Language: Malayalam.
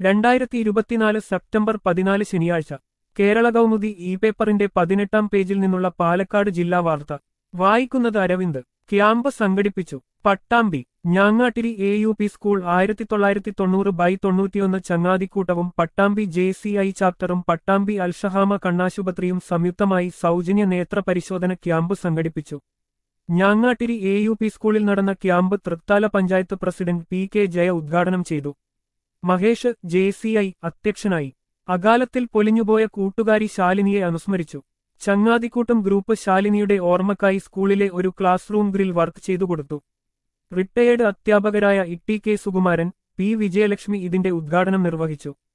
രണ്ടായിരത്തി ഇരുപത്തിനാല് സെപ്റ്റംബർ പതിനാല് ശനിയാഴ്ച കേരള കൗമുദി ഇ പേപ്പറിന്റെ പതിനെട്ടാം പേജിൽ നിന്നുള്ള പാലക്കാട് ജില്ലാ വാർത്ത വായിക്കുന്നത് അരവിന്ദ് ക്യാമ്പ് സംഘടിപ്പിച്ചു Pattambi Njangattiri A U P school ആയിരത്തി തൊള്ളായിരത്തി തൊണ്ണൂറ് ബൈ തൊണ്ണൂറ്റിയൊന്ന് ചങ്ങാതിക്കൂട്ടവും പട്ടാമ്പി ജെ സി ഐ ചാപ്റ്ററും പട്ടാമ്പി അൽഷഹാമ കണ്ണാശുപത്രിയും സംയുക്തമായി സൗജന്യ നേത്ര പരിശോധന ക്യാമ്പ് സംഘടിപ്പിച്ചു ഞാങ്ങാട്ടിരി എ യു പി സ്കൂളിൽ നടന്ന camp Thrithala panchayat president P K Jaya ഉദ്ഘാടനം ചെയ്തു മഹേഷ് ജെ സി ഐ അധ്യക്ഷനായി അകാലത്തിൽ പൊലിഞ്ഞുപോയ കൂട്ടുകാരി ശാലിനിയെ അനുസ്മരിച്ചു ചങ്ങാതിക്കൂട്ടം ഗ്രൂപ്പ് ശാലിനിയുടെ ഓർമ്മക്കായി സ്കൂളിലെ ഒരു ക്ലാസ് റൂം ഗ്രിൽ വർക്ക് ചെയ്തു കൊടുത്തു റിട്ടയേർഡ് അധ്യാപകരായ E T K Sukumaran P Vijayalakshmi ഇതിന്റെ ഉദ്ഘാടനം നിർവഹിച്ചു